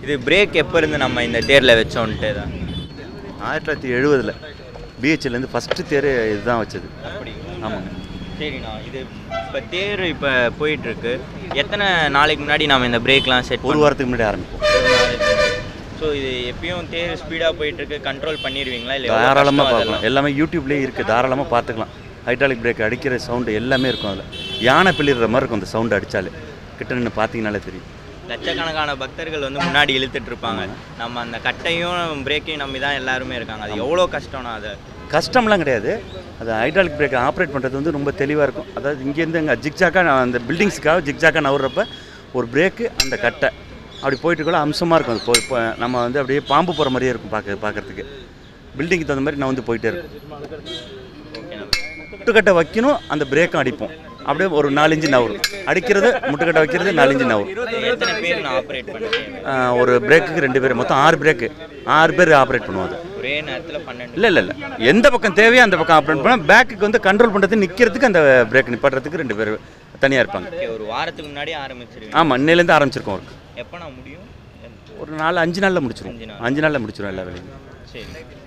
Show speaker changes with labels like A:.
A: இது பிரேக் எப்போ இருந்து நம்ம இந்த தேரில் வச்சோன்ட்டு தான்
B: ஆயிரத்தி தொள்ளாயிரத்தி எழுபதில் பிஹெச்லேருந்து ஃபஸ்ட்டு தேர் இதுதான் வச்சது
A: அப்படி
B: ஆமாங்க
A: சரிண்ணா இது இப்போ தேர் இப்போ போயிட்டுருக்கு எத்தனை நாளைக்கு முன்னாடி நம்ம இந்த பிரேக்லாம் செட்
B: ஒரு வாரத்துக்கு முன்னாடி ஆரம்பிப்போம்
A: ஸோ இது எப்பயும் தேர் ஸ்பீடாக போயிட்டுருக்கு கண்ட்ரோல் பண்ணிடுவீங்களா இல்லை
B: தாராளமாக பார்க்கலாம் எல்லாமே யூடியூப்லேயே இருக்குது தாராளமாக பார்த்துக்கலாம் ஹைட்ராலிக் பிரேக் அடிக்கிற சவுண்டு எல்லாமே இருக்கும் அதில் யானை பிள்ளிடுற மாதிரி இருக்கும் அந்த சவுண்டு அடித்தாலே கிட்ட நின்று பார்த்தீங்கனாலே தெரியும்
A: லட்சக்கணக்கான பக்தர்கள் வந்து முன்னாடி இழுத்துட்டு இருப்பாங்க நம்ம அந்த கட்டையும் பிரேக்கையும் நம்பி தான் எல்லாருமே இருக்காங்க அது எவ்வளோ கஷ்டம்னா அது
B: கஷ்டம்லாம் கிடையாது அது ஹைட்ராலிக் பிரேக் ஆப்ரேட் பண்ணுறது வந்து ரொம்ப தெளிவாக இருக்கும் அதாவது இங்கேருந்து அங்கே ஜிக்ஜாக்காக அந்த பில்டிங்ஸுக்காக ஜிக்ஜாக்காக நவுறப்ப ஒரு பிரேக்கு அந்த கட்டை அப்படி போயிட்டு கூட அம்சமாக இருக்கும் அது போய் இப்போ நம்ம வந்து அப்படியே பாம்பு போகிற மாதிரியே இருக்கும் பார்க்க பார்க்குறதுக்கு பில்டிங்க்கு தகுந்த மாதிரி நான் வந்து போயிட்டே இருக்கும் முட்டுக்கட்டை வைக்கணும் அந்த பிரேக்கும் அடிப்போம் அப்படியே ஒரு நாலஞ்சு நவரும் அடிக்கிறது முட்டுக்கட்டை வைக்கிறது நாலஞ்சு நவரும்
A: எத்தனை பேர் நான் ஆப்ரேட் பண்ணுறேன்
B: ஆஹ் ஒரு பிரேக்குக்கு ரெண்டு பேர் மொத்தம் ஆறு பிரேக்கு ஆறு பேர் ஆப்ரேட் பண்ணுவோம் அது
A: ஒரே நேரத்தில் பன்னெண்டு
B: இல்லை இல்லை இல்லை எந்த பக்கம் தேவையோ அந்த பக்கம் ஆப்ரேட் பண்ணால் பேக்குக்கு வந்து கண்ட்ரோல் பண்ணுறது நிற்கிறதுக்கு அந்த பிரேக் நிப்பாட்டுறதுக்கு ரெண்டு பேர் தனியாக இருப்பாங்க
A: Okay, ஒரு வாரத்துக்கு முன்னாடி ஆரம்பிச்சிருவீங்க
B: ஆமாம் இன்னையிலேருந்து ஆரம்பிச்சிருக்கோம் ஒர்க்
A: எப்போ நான் முடியும்
B: ஒரு நாலு அஞ்சு நாளில் முடிச்சிருவோம்
A: அஞ்சு நாள்.
B: அஞ்சு நாளில் முடிச்சிருவோம் எல்லா வேலையும்
A: சரி